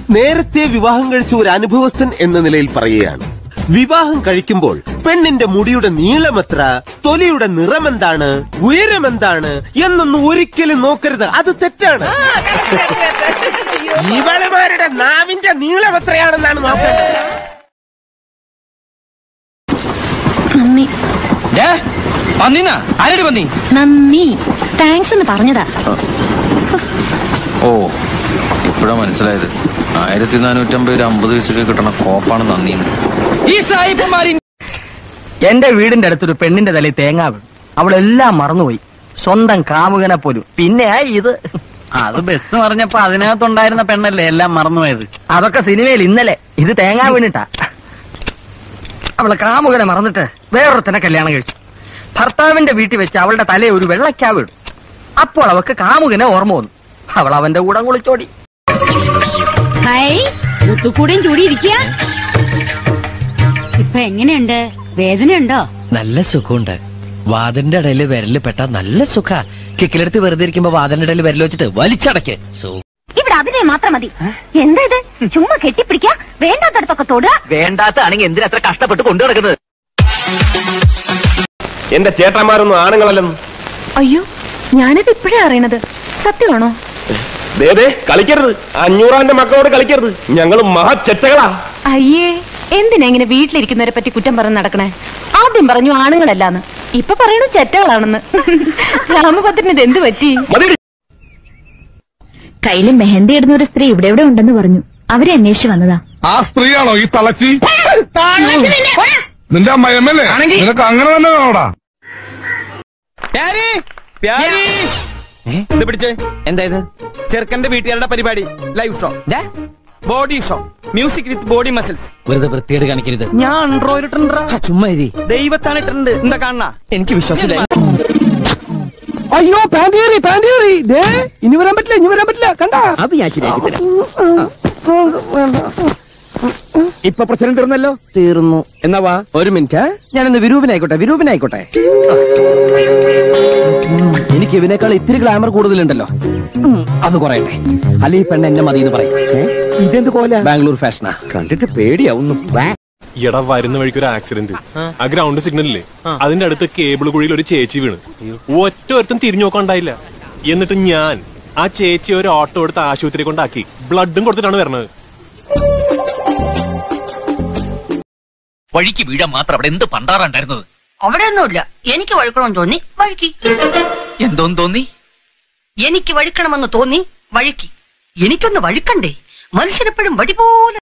നേരത്തെ വിവാഹം കഴിച്ച ഒരു അനുഭവസ്ഥൻ എന്ന നിലയിൽ പറയുകയാണ് വിവാഹം കഴിക്കുമ്പോൾ പെണ്ണിന്റെ മുടിയുടെ നീളമെത്ര തൊലിയുടെ നിറമെന്താണ് ഉയരമെന്താണ് എന്നൊന്നും ഒരിക്കലും നോക്കരുത് അത് തെറ്റാണ് ഇവളുമാരുടെ നാവിന്റെ നീളം എത്രയാണെന്നാണ് നോക്കേണ്ടത് നന്ദി പന്നിനാ ആരടി പന്നി നന്ദി താങ്ക്സ് എന്ന് പറഞ്ഞതാ ഓ ഇപ്പഴാ മനസ്സിലായത് ആയിരത്തി നാനൂറ്റമ്പത് ഒരു അമ്പത് വയസ്സിൽ കിട്ടണ കോപ്പാണ് നന്ദിന്ന് ഈ സായിപ്പന്മാരി എന്റെ വീടിന്റെ അടുത്തൊരു പെണ്ണിന്റെ തലയിൽ തേങ്ങ വീണു അവളെല്ലാം മറന്നുപോയി സ്വന്തം കാമുകനെ പോലും പിന്നെ ഇത് അത് ബസ് പറഞ്ഞപ്പോ അതിനകത്തുണ്ടായിരുന്ന പെണ്ണല്ലേ എല്ലാം മറന്നുപോയത് അതൊക്കെ സിനിമയിൽ ഇന്നലെ ഇത് തേങ്ങ വീണിട്ടാ അവളെ കാമുകനെ മറന്നിട്ട് വേറൊരുത്തനെ കല്യാണം കഴിച്ചു ഭർത്താവിന്റെ വീട്ടിൽ വെച്ച് അവളുടെ തലയിൽ ഒരു വെള്ളക്കാ വീണു അപ്പോൾ അവക്ക് കാമുകനെ ഓർമ്മ വന്നു അവൾ അവന്റെ കൂടെ കുളിച്ചോടി ഹായ് മുത്തുക്കൂടെയും ചൂടി ഇരിക്കുക ഇപ്പൊ എങ്ങനെയുണ്ട് വേദനയുണ്ടോ നല്ല സുഖമുണ്ട് വാതിന്റെ ഇടയിൽ വിരല് പെട്ട നല്ല സുഖ കിക്കിലെടുത്ത് വെറുതെ ഇരിക്കുമ്പോ വാതിന്റെ ഇടയിൽ വിരൽ വെച്ചിട്ട് വലിച്ചടക്ക് സു- ഇവിടെ അതിനെ മാത്രം മതി എന്താ ഇത് ചുമ്മാ കെട്ടിപ്പിടിക്ക വേണ്ടാത്തടത്തൊക്കെ തൊടുക വേണ്ടാത്താണെങ്കിൽ എന്തിനാ അത്ര കഷ്ടപ്പെട്ട് കൊണ്ടു നടക്കുന്നത് എന്റെ ചേട്ടന്മാരൊന്നും ആണുങ്ങളല്ലെന്ന് അയ്യോ ഞാനത് ഇപ്പോഴേ അറിയണത് സത്യമാണോ ദേ കളിക്കരുത് അഞ്ഞൂറാന്റെ മക്കളോട് കളിക്കരുത് ഞങ്ങൾ മഹാചെറ്റകളാ അയ്യേ എന്തിനാ ഇങ്ങനെ വീട്ടിലിരിക്കുന്നവരെ പറ്റി കുറ്റം പറഞ്ഞ് നടക്കണേ ആദ്യം പറഞ്ഞു ആണുങ്ങളല്ലാന്ന് ഇപ്പൊ പറയണു ചെറ്റകളാണെന്ന് രാമഭദ്രന് ഇത് എന്ത് പറ്റി കയ്യില് മെഹന്തി ഇടുന്ന ഒരു സ്ത്രീ ഇവിടെ ഇവിടെ ഉണ്ടെന്ന് പറഞ്ഞു അവരെ അന്വേഷിച്ച് വന്നതാ ആ സ്ത്രീയാണോ ഈ തളച്ചി നിന്റെ അമ്മയമ്മല്ലേ നിനക്ക് അങ്ങനെ തന്നെ വേണോടാ ഇത് പിടിച്ചേ എന്താ ഇത് ചെറുക്കന്റെ വീട്ടുകാരുടെ പരിപാടി live show body show music with body muscles വെറുതെ വൃത്തിയേട് കാണിക്കരുത് ഞാൻ ആൻഡ്രോയിഡ് ഇട്ടിട്ടുണ്ടാ ആ, ചുമ്മാ ഇരി ദൈവത്താണ് ഇട്ടിട്ടുണ്ട് എന്താ കാണണ എനിക്ക് വിശ്വാസമില്ല അയ്യോ പാൻറ്റേറി പാൻറ്റേറി ദേ ഇനി വരാൻ പറ്റില്ല ഇനി വരാൻ പറ്റില്ല കണ്ടാ അത് ഞാൻ ശരിയാക്കി ഇപ്പൊ പ്രസിഡന്റ് ഇരുന്നല്ലോ തീർന്നു എന്നാ വാ ഒരു മിനിറ്റ് ഞാനൊന്ന് വിരൂപനായിക്കോട്ടെ വിരൂപനായിക്കോട്ടെ എനിക്ക് ഇവനേക്കാൾ ഇത്തിരി ഗ്ലാമർ കൂടുതലുണ്ടല്ലോ ഉം, അത് കുറയട്ടെ അല്ല ഈ പെണ്ണ് എന്നെ മതി എന്ന് പറയും ഇതെന്ത് കോല ബാംഗ്ലൂർ ഫാഷനാ കണ്ടിട്ട് പേടിയാവുന്നു വാ. എടാ വരുന്ന വഴിക്ക് ഒരു ആക്സിഡന്റ് ആ ഗ്രൗണ്ട് സിഗ്നലില്ലേ അതിന്റെ അടുത്ത് കേബിൾ കുഴിയിൽ ഒരു ചേച്ചി വീണ് ഒറ്റ ഒരുത്തും തിരിഞ്ഞു നോക്കാണ്ടായില്ല എന്നിട്ട് ഞാൻ ആ ചേച്ചി ഒരു ഓട്ടോ എടുത്ത് ആശുപത്രി കൊണ്ടാക്കി ബ്ലഡും കൊടുത്തിട്ടാണ് വരണത് വഴിക്ക് വീഴാൻ മാത്രം അവിടെ എന്ത് പണ്ടാറുണ്ടായിരുന്നത് അവിടെയൊന്നുമില്ല എനിക്ക് വഴുക്കണമെന്ന് തോന്നി വഴുക്കി എന്തോന്ന് തോന്നി എനിക്ക് വഴുക്കണമെന്ന് തോന്നി വഴുക്കി എനിക്കൊന്ന് വഴുക്കണ്ടേ മനുഷ്യരെപ്പോഴും വടി പോലെ